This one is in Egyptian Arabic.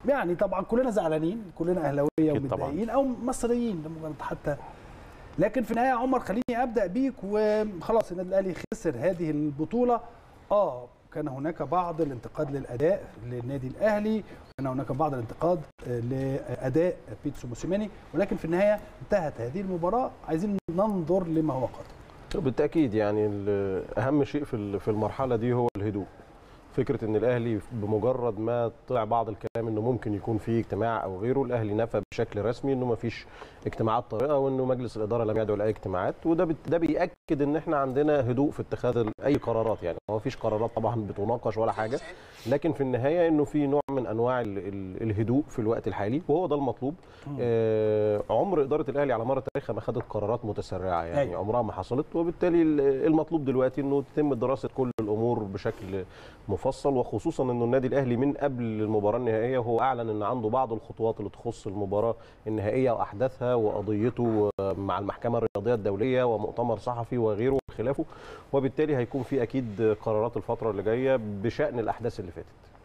يعني طبعا كلنا زعلانين كلنا اهلاويه أكيد طبعاً. ومتضايقين او مصريين لمجرد حتى لكن في النهايه يا عمر خليني ابدا بيك وخلاص النادي الاهلي خسر هذه البطوله اه كان هناك بعض الانتقاد للاداء للنادي الاهلي كان هناك بعض الانتقاد آه، لاداء بيتسو موسيماني ولكن في النهايه انتهت هذه المباراه عايزين ننظر لما هو قادم بالتاكيد يعني ال- اهم شيء في ال- في المرحله دي هو الهدوء فكره ان الاهلي بمجرد ما طلع بعض الكلام انه ممكن يكون في اجتماع او غيره الاهلي نفى بشكل رسمي انه ما فيش اجتماعات طارئه وانه مجلس الاداره لم يدعو لاي اجتماعات وده بت- ده بياكد ان احنا عندنا هدوء في اتخاذ ال- اي قرارات يعني ما فيش قرارات طبعا بتناقش ولا حاجه لكن في النهايه انه في نوع من انواع ال- ال- الهدوء في الوقت الحالي وهو ده المطلوب آه عمر اداره الاهلي على مر تاريخها ما خدت قرارات متسرعه يعني أيوة. عمرها ما حصلت وبالتالي ال- المطلوب دلوقتي انه تتم دراسه كل الامور بشكل مفصل وخصوصا انه النادي الاهلي من قبل المباراه النهائيه هو اعلن ان عنده بعض الخطوات اللي تخص المباراه النهائيه واحداثها وقضيته مع المحكمه الرياضيه الدوليه ومؤتمر صحفي وغيره وخلافه وبالتالي هيكون في اكيد قرارات الفتره اللي جايه بشان الاحداث اللي فاتت